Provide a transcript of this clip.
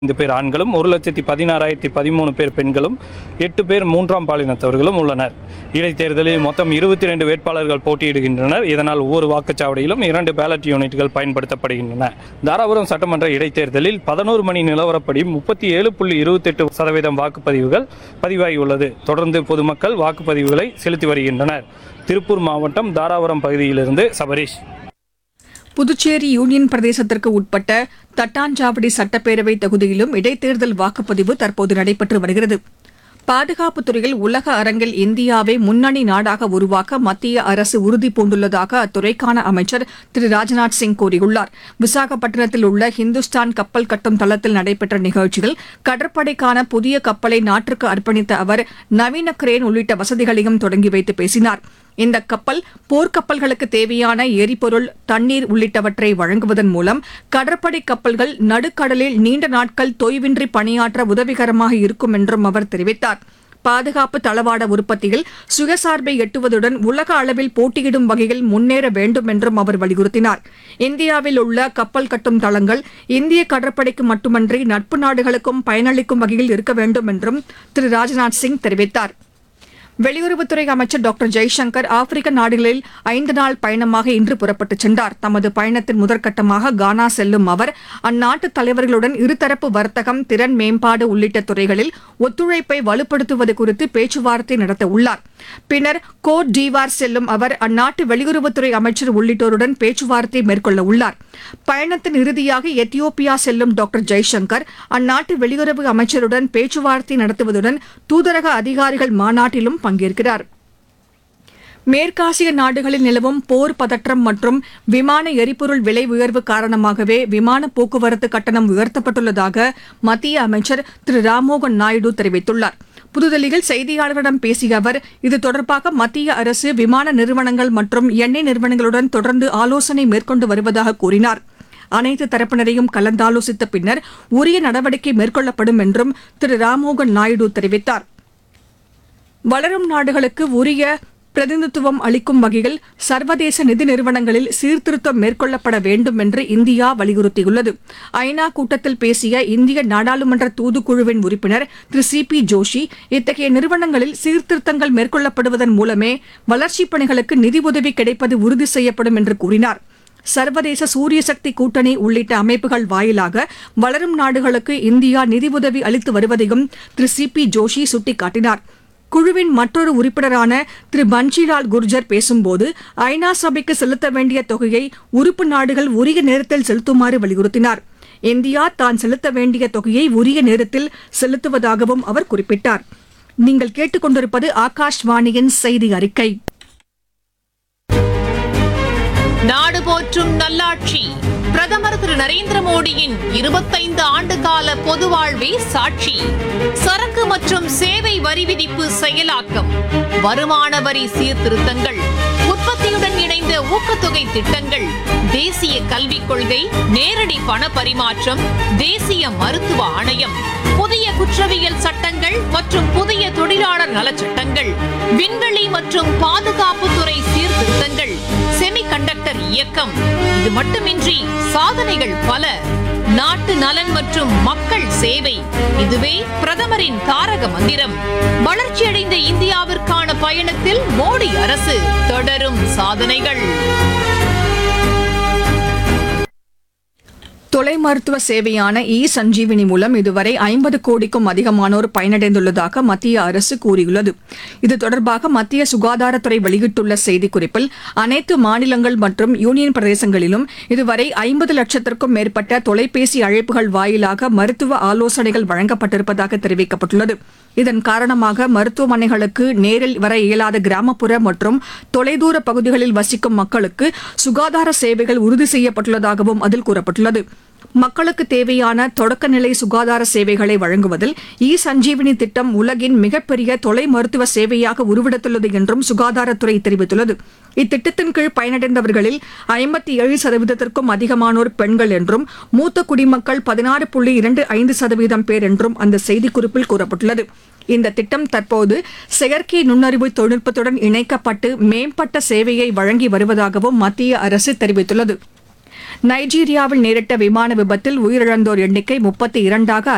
ஐந்து பேர் ஆண்களும் ஒரு லட்சத்தி பதினாறாயிரத்தி பதிமூணு பேர் பெண்களும் எட்டு பேர் மூன்றாம் பாலினத்தவர்களும் உள்ளனர் இடைத்தேர்தலில் மொத்தம் இருபத்தி ரெண்டு வேட்பாளர்கள் போட்டியிடுகின்றனர் இதனால் ஒவ்வொரு வாக்குச்சாவடியிலும் இரண்டு பேலட் யூனிட்கள் பயன்படுத்தப்படுகின்றன தாராபுரம் சட்டமன்ற இடைத்தேர்தலில் பதினோரு மணி நிலவரப்படி முப்பத்தி ஏழு புள்ளி இருபத்தெட்டு சதவீதம் வாக்குப்பதிவுகள் பதிவாகியுள்ளது தொடர்ந்து பொதுமக்கள் வாக்குப்பதிவுகளை செலுத்தி வருகின்றனர் திருப்பூர் மாவட்டம் தாராபுரம் பகுதியிலிருந்து சபரீஷ் புதுச்சேரி யூனியன் பிரதேசத்திற்கு உட்பட்ட தட்டாஞ்சாவடி சட்டப்பேரவை தொகுதியிலும் இடைத்தேர்தல் வாக்குப்பதிவு தற்போது நடைபெற்று வருகிறது பாதுகாப்புத் துறையில் உலக அரங்கில் இந்தியாவை முன்னணி நாடாக உருவாக்க மத்திய அரசு உறுதி பூண்டுள்ளதாக அத்துறைக்கான அமைச்சர் திரு ராஜ்நாத் சிங் கூறியுள்ளார் விசாகப்பட்டினத்தில் உள்ள ஹிந்துஸ்தான் கப்பல் கட்டும் தளத்தில் நடைபெற்ற நிகழ்ச்சியில் கடற்படைக்கான புதிய கப்பலை நாட்டிற்கு அர்ப்பணித்த அவர் நவீன கிரேன் உள்ளிட்ட வசதிகளையும் தொடங்கி வைத்து பேசினார் இந்த கப்பல் போர்க்கப்பல்களுக்கு தேவையான எரிபொருள் தண்ணீர் உள்ளிட்டவற்றை வழங்குவதன் மூலம் கடற்படை கப்பல்கள் நடுக்கடலில் நீண்ட நாட்கள் தொய்வின்றி பணியாற்ற உதவிகரமாக இருக்கும் என்றும் அவர் தெரிவித்தார் பாதுகாப்பு தளவாட உற்பத்தியில் சுயசார்பை எட்டுவதுடன் உலக அளவில் போட்டியிடும் வகையில் முன்னேற வேண்டும் என்றும் அவர் வலியுறுத்தினார் இந்தியாவில் உள்ள கப்பல் கட்டும் தளங்கள் இந்திய கடற்படைக்கு மட்டுமன்றி நட்பு நாடுகளுக்கும் பயனளிக்கும் வகையில் இருக்க வேண்டும் என்றும் திரு ராஜ்நாத் சிங் தெரிவித்தார் வெளியுறவுத்துறை அமைச்சர் டாக்டர் ஜெய்சங்கர் ஆப்பிரிக்க நாடுகளில் ஐந்து நாள் பயணமாக இன்று புறப்பட்டுச் சென்றார் தமது பயணத்தின் முதற்கட்டமாக கானா செல்லும் அவர் அந்நாட்டு தலைவர்களுடன் இருதரப்பு வர்த்தகம் திறன் மேம்பாடு உள்ளிட்ட துறைகளில் ஒத்துழைப்பை வலுப்படுத்துவது குறித்து பேச்சுவார்த்தை நடத்த உள்ளார் பின்னர் கோட் டீவார் செல்லும் அவர் அந்நாட்டு வெளியுறவுத்துறை அமைச்சர் உள்ளிட்டோருடன் பேச்சுவார்த்தை மேற்கொள்ள உள்ளார் பயணத்தின் இறுதியாக எத்தியோப்பியா செல்லும் டாக்டர் ஜெய்சங்கர் அந்நாட்டு வெளியுறவு அமைச்சருடன் பேச்சுவார்த்தை நடத்துவதுடன் தூதரக அதிகாரிகள் மாநாட்டிலும் பங்கேற்கிறார் மேற்காசிய நாடுகளில் நிலவும் போர் பதற்றம் மற்றும் விமான எரிபொருள் விலை உயர்வு காரணமாகவே விமான போக்குவரத்து கட்டணம் உயர்த்தப்பட்டுள்ளதாக மத்திய அமைச்சர் திரு ராம்மோகன் நாயுடு தெரிவித்துள்ளார் புதுதில்லியில் செய்தியாளர்களிடம் பேசிய அவர் இது தொடர்பாக மத்திய அரசு விமான நிறுவனங்கள் மற்றும் எண்ணெய் நிறுவனங்களுடன் தொடர்ந்து ஆலோசனை மேற்கொண்டு வருவதாக கூறினார் அனைத்து தரப்பினரையும் கலந்தாலோசித்த பின்னர் உரிய நடவடிக்கை மேற்கொள்ளப்படும் என்றும் திரு ராம்மோகன் நாயுடு தெரிவித்தார் வளரும் நாடுகளுக்கு உரிய பிரதிநிதித்துவம் அளிக்கும் வகையில் சர்வதேச நிதி நிறுவனங்களில் சீர்திருத்தம் மேற்கொள்ளப்பட வேண்டும் என்று இந்தியா வலியுறுத்தியுள்ளது ஐநா கூட்டத்தில் பேசிய இந்திய நாடாளுமன்ற தூதுக்குழுவின் உறுப்பினர் திரு சி பி ஜோஷி இத்தகைய நிறுவனங்களில் சீர்திருத்தங்கள் மேற்கொள்ளப்படுவதன் மூலமே வளர்ச்சிப் பணிகளுக்கு நிதி உதவி கிடைப்பது உறுதி செய்யப்படும் என்று கூறினார் சர்வதேச சூரிய சக்தி கூட்டணி உள்ளிட்ட அமைப்புகள் வாயிலாக வளரும் நாடுகளுக்கு இந்தியா நிதியுதவி அளித்து வருவதையும் திரு சி பி ஜோஷி சுட்டிக்காட்டினார் குழுவின் மற்றொரு உறுப்பினரான திரு பன்ஷிலால் குர்ஜர் பேசும்போது ஐநா சபைக்கு செலுத்த வேண்டிய தொகையை உறுப்பு நாடுகள் உரிய நேரத்தில் செலுத்துமாறு வலியுறுத்தினார் இந்தியா தான் செலுத்த வேண்டிய தொகையை உரிய நேரத்தில் செலுத்துவதாகவும் அவர் குறிப்பிட்டார் நீங்கள் கேட்டுக்கொண்டிருப்பது ஆகாஷ்வாணியின் செய்தி அறிக்கை நாடு போற்றும் நல்லாட்சி பிரதமர் திரு நரேந்திர மோடியின் இருபத்தைந்து ஆண்டு கால பொது வாழ்வே சாட்சி சரக்கு மற்றும் சேவை வரி விதிப்பு செயலாக்கம் வருமான வரி சீர்திருத்தங்கள் உற்பத்தியுடன் இணைந்த ஊக்கத்தொகை திட்டங்கள் தேசிய கல்விக் கொள்கை நேரடி பண பரிமாற்றம் தேசிய மருத்துவ ஆணையம் புதிய குற்றவியல் சட்டங்கள் மற்றும் புதிய தொழிலாளர் நலச்சட்டங்கள் விண்வெளி மற்றும் பாதுகாப்புத்துறை சீர்திருத்தங்கள் செமிகண்டக்டர் இயக்கம் இது மட்டுமின்றி சாதனைகள் பல நாட்டு நலன் மற்றும் மக்கள் சேவை இதுவே பிரதமரின் தாரக மந்திரம் வளர்ச்சியடைந்த இந்தியாவிற்கான பயணத்தில் மோடி அரசு தொடரும் சாதனைகள் தொலை மருத்துவ சேவையான இ சஞ்சீவினி மூலம் இதுவரை ஐம்பது கோடிக்கும் அதிகமானோர் பயனடைந்துள்ளதாக மத்திய அரசு கூறியுள்ளது இது தொடர்பாக மத்திய சுகாதாரத்துறை வெளியிட்டுள்ள செய்திக்குறிப்பில் அனைத்து மாநிலங்கள் மற்றும் யூனியன் பிரதேசங்களிலும் இதுவரை ஐம்பது லட்சத்திற்கும் மேற்பட்ட தொலைபேசி அழைப்புகள் வாயிலாக மருத்துவ ஆலோசனைகள் வழங்கப்பட்டிருப்பதாக தெரிவிக்கப்பட்டுள்ளது இதன் காரணமாக மருத்துவமனைகளுக்கு நேரில் வர இயலாத கிராமப்புற மற்றும் தொலைதூர பகுதிகளில் வசிக்கும் மக்களுக்கு சுகாதார சேவைகள் உறுதி செய்யப்பட்டுள்ளதாகவும் அதில் கூறப்பட்டுள்ளது மக்களுக்கு தேவையான தொடக்கநிலை சுகாதார சேவைகளை வழங்குவதில் இ சஞ்சீவினி திட்டம் உலகின் மிகப்பெரிய தொலை மருத்துவ சேவையாக உருவெடுத்துள்ளது என்றும் சுகாதாரத்துறை தெரிவித்துள்ளது இத்திட்டத்தின் கீழ் பயனடைந்தவர்களில் ஐம்பத்தி ஏழு சதவீதத்திற்கும் அதிகமானோர் பெண்கள் என்றும் மூத்த குடிமக்கள் பதினாறு புள்ளி இரண்டு ஐந்து சதவீதம் பேர் என்றும் அந்த செய்திக்குறிப்பில் கூறப்பட்டுள்ளது இந்த திட்டம் தற்போது செயற்கை நுண்ணறிவு தொழில்நுட்பத்துடன் இணைக்கப்பட்டு மேம்பட்ட சேவையை வழங்கி வருவதாகவும் மத்திய அரசு தெரிவித்துள்ளது நைஜீரியாவில் நேரிட்ட விமான விபத்தில் உயிரிழந்தோர் எண்ணிக்கை முப்பத்தி இரண்டாக